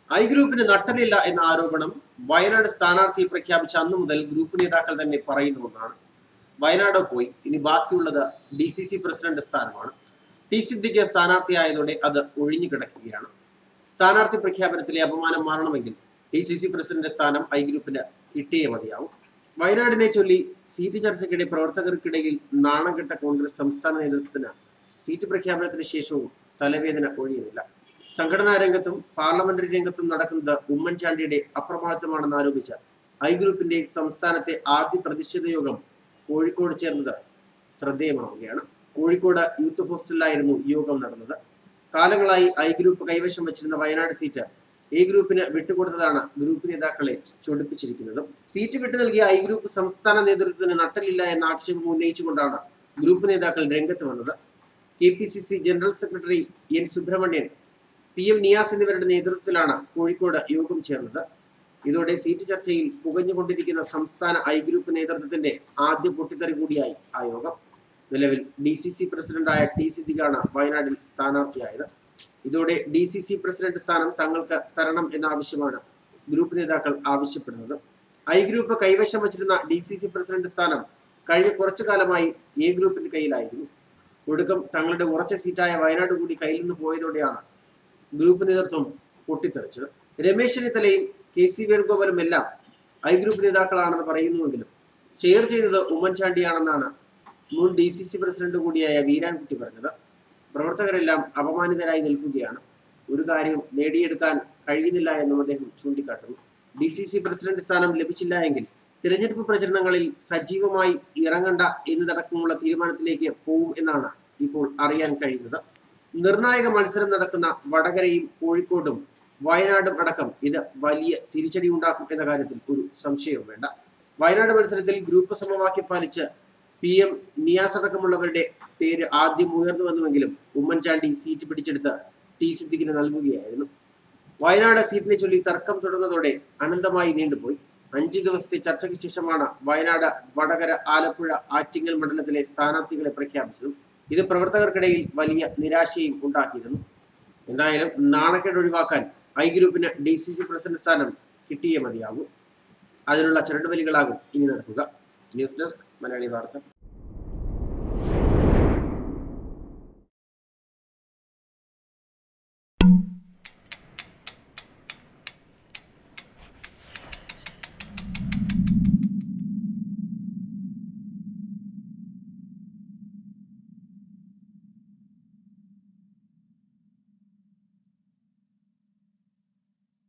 I ഗ്രൂപ്പിന് നട്ടലില്ല എന്ന ആരോപണം വയനാട് സ്ഥാനാർത്ഥിയെ പ്രഖ്യാപിച്ച അന്നു മുതൽ ഗ്രൂപ്പ് നേതാക്കൾ തന്നെ പറയുന്ന ഒന്നാണ് വയനാട് പോയി ഇനി ബാക്കിയുള്ളത് ഡി സി സി പ്രസിഡന്റ് സ്ഥാനമാണ് ടി സിദ്ദിഖ് സ്ഥാനാർത്ഥിയായതോടെ അത് ഒഴിഞ്ഞു കിടക്കുകയാണ് സ്ഥാനാർത്ഥി പ്രഖ്യാപനത്തിലെ അപമാനം മാറണമെങ്കിൽ ഡി സി സി പ്രസിഡന്റ് സ്ഥാനം ഐ ഗ്രൂപ്പിന് കിട്ടിയേ മതിയാവും വയനാടിനെ ചൊല്ലി സീറ്റ് ചർച്ചയ്ക്കിടെ പ്രവർത്തകർക്കിടയിൽ നാണം കെട്ട കോൺഗ്രസ് സംസ്ഥാന നേതൃത്വത്തിന് സീറ്റ് പ്രഖ്യാപനത്തിന് ശേഷവും തലവേദന ഒഴിയുന്നില്ല സംഘടനാ രംഗത്തും പാർലമെന്ററി രംഗത്തും നടക്കുന്നത് ഉമ്മൻചാണ്ടിയുടെ അപ്രമാദിത്വമാണെന്ന് ആരോപിച്ച് ഐ ഗ്രൂപ്പിന്റെ സംസ്ഥാനത്തെ ആദ്യ പ്രതിഷേധ യോഗം കോഴിക്കോട് ചേർന്നത് ശ്രദ്ധേയമാവുകയാണ് കോഴിക്കോട് യൂത്ത് ഹോസ്റ്റലിലായിരുന്നു യോഗം നടന്നത് കാലങ്ങളായി ഐ ഗ്രൂപ്പ് കൈവശം വച്ചിരുന്ന വയനാട് സീറ്റ് എ ഗ്രൂപ്പിന് വിട്ടുകൊടുത്തതാണ് ഗ്രൂപ്പ് നേതാക്കളെ ചൊടിപ്പിച്ചിരിക്കുന്നത് സീറ്റ് വിട്ടു നൽകിയ ഐ ഗ്രൂപ്പ് സംസ്ഥാന നേതൃത്വത്തിന് നട്ടലില്ല എന്ന ആക്ഷേപം ഉന്നയിച്ചുകൊണ്ടാണ് ഗ്രൂപ്പ് നേതാക്കൾ രംഗത്ത് വന്നത് K P C C general secretary N Subramanian P M Niyas എന്നിവരുടെ നേതൃത്വത്തിലാണ് കോഴിക്കോട് യോഗം ചേർന്നത് ഇതോടെ സീറ്റ് ചർച്ചയിൽ പുകഞ്ഞുകൊണ്ടിരിക്കുന്ന സംസ്ഥാന ഐ ഗ്രൂപ്പ് നേതൃത്വത്തിന്റെ ആദ്യ പൊട്ടിത്തെറി കൂടിയായി ആ യോഗം നിലവിൽ ഡി സി സി പ്രസിഡന്റായ ടി സിദ്ദിഖാണ് വയനാട്ടിൽ സ്ഥാനാർത്ഥിയായത് ഇതോടെ ഡി സി സി പ്രസിഡന്റ് സ്ഥാനം തങ്ങൾക്ക് തരണം എന്ന ആവശ്യമാണ് ഗ്രൂപ്പ് നേതാക്കൾ ആവശ്യപ്പെടുന്നത് ഐ ഗ്രൂപ്പ് കൈവശം വച്ചിരുന്ന ഡി സി സി പ്രസിഡന്റ് സ്ഥാനം കഴിഞ്ഞ കുറച്ചു കാലമായി എ ഗ്രൂപ്പിന്റെ കയ്യിലായിരുന്നു ഒടുക്കം തങ്ങളുടെ ഉറച്ച സീറ്റായ വയനാട് കൂടി കയ്യിൽ നിന്ന് പോയതോടെയാണ് ഗ്രൂപ്പ് നേതൃത്വം പൊട്ടിത്തെറിച്ചത് രമേശ് ചെന്നിത്തലയും കെ സി വേണുഗോപാലും എല്ലാം ഐ ഗ്രൂപ്പ് നേതാക്കളാണെന്ന് പറയുന്നുവെങ്കിലും ഷെയർ ചെയ്തത് ഉമ്മൻചാണ്ടിയാണെന്നാണ് മുൻ ഡി സി സി പ്രസിഡന്റ് കൂടിയായ വീരാൻകുട്ടി പറഞ്ഞത് പ്രവർത്തകരെല്ലാം അപമാനിതരായി നിൽക്കുകയാണ് ഒരു കാര്യവും നേടിയെടുക്കാൻ കഴിയുന്നില്ല എന്നും അദ്ദേഹം ചൂണ്ടിക്കാട്ടുന്നു ഡി സി സി പ്രസിഡന്റ് സ്ഥാനം ലഭിച്ചില്ല എങ്കിൽ തിരഞ്ഞെടുപ്പ് പ്രചരണങ്ങളിൽ സജീവമായി ഇറങ്ങണ്ട എന്നതടക്കമുള്ള തീരുമാനത്തിലേക്ക് പോവും എന്നാണ് ഇപ്പോൾ അറിയാൻ കഴിയുന്നത് നിർണായക മത്സരം നടക്കുന്ന വടകരയും കോഴിക്കോടും വയനാടും അടക്കം ഇത് വലിയ തിരിച്ചടി ഉണ്ടാക്കും എന്ന കാര്യത്തിൽ ഒരു സംശയവും വേണ്ട വയനാട് മത്സരത്തിൽ ഗ്രൂപ്പ് സമവാക്യം പാലിച്ച് പി എം നിയാസ് അടക്കമുള്ളവരുടെ പേര് ആദ്യം ഉയർന്നു വന്നുവെങ്കിലും ഉമ്മൻചാണ്ടി സീറ്റ് പിടിച്ചെടുത്ത് ടി സിദ്ദിഖിന് നൽകുകയായിരുന്നു വയനാട് സീറ്റിനെ ചൊല്ലി തർക്കം തുടർന്നതോടെ അനന്തമായി നീണ്ടുപോയി അഞ്ച് ദിവസത്തെ ചർച്ചയ്ക്ക് ശേഷമാണ് വയനാട് വടകര ആലപ്പുഴ ആറ്റിങ്ങൽ മണ്ഡലത്തിലെ സ്ഥാനാർത്ഥികളെ പ്രഖ്യാപിച്ചതും ഇത് പ്രവർത്തകർക്കിടയിൽ വലിയ നിരാശയും ഉണ്ടാക്കിയിരുന്നു എന്തായാലും നാണക്കേട് ഒഴിവാക്കാൻ ഐ ഗ്രൂപ്പിന് ഡി സി സി പ്രസിഡന്റ് സ്ഥാനം കിട്ടിയേ മതിയാകും അതിനുള്ള ചരടുവലികളാകും ഇനി നടക്കുക ന്യൂസ് ഡെസ്ക് മലയാളി വാർത്ത